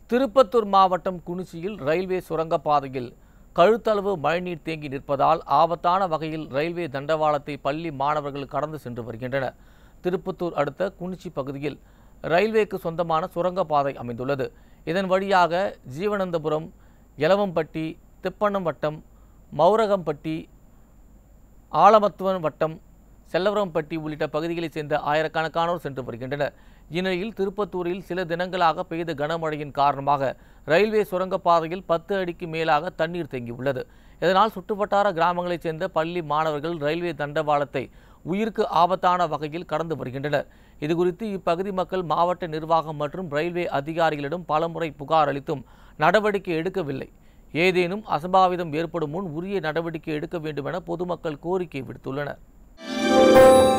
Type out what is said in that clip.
திருப்பத்தூர் மாவட்டம் குனிச்சியில் ரயில்வே சுரங்கப்பாதையில் கழுத்தளவு மழைநீர் தேங்கி நிற்பதால் ஆபத்தான வகையில் ரயில்வே தண்டவாளத்தை பள்ளி மாணவர்கள் கடந்து சென்று வருகின்றனர் திருப்பத்தூர் அடுத்த குனிச்சி பகுதியில் ரயில்வேக்கு சொந்தமான சுரங்கப்பாதை அமைந்துள்ளது இதன் வழியாக ஜீவனந்தபுரம் எலவம்பட்டி திப்பண்ணம் வட்டம் மௌரகம்பட்டி ஆலமத்துவன் வட்டம் செல்லவரம்பட்டி உள்ளிட்ட பகுதிகளைச் சேர்ந்த ஆயிரக்கணக்கானோர் சென்று வருகின்றனர் இந்நிலையில் திருப்பத்தூரில் சில தினங்களாக பெய்த கனமழையின் காரணமாக ரயில்வே சுரங்கப்பாதையில் பத்து அடிக்கு மேலாக தண்ணீர் தேங்கியுள்ளது இதனால் சுற்றுவட்டார கிராமங்களைச் சேர்ந்த பள்ளி மாணவர்கள் ரயில்வே தண்டவாளத்தை உயிருக்கு ஆபத்தான வகையில் கடந்து வருகின்றனர் இதுகுறித்து இப்பகுதி மக்கள் மாவட்ட நிர்வாகம் மற்றும் ரயில்வே அதிகாரிகளிடம் பலமுறை புகார் அளித்தும் நடவடிக்கை எடுக்கவில்லை ஏதேனும் அசம்பாவிதம் ஏற்படும் முன் உரிய நடவடிக்கை எடுக்க வேண்டும் என பொதுமக்கள் கோரிக்கை விடுத்துள்ளனர்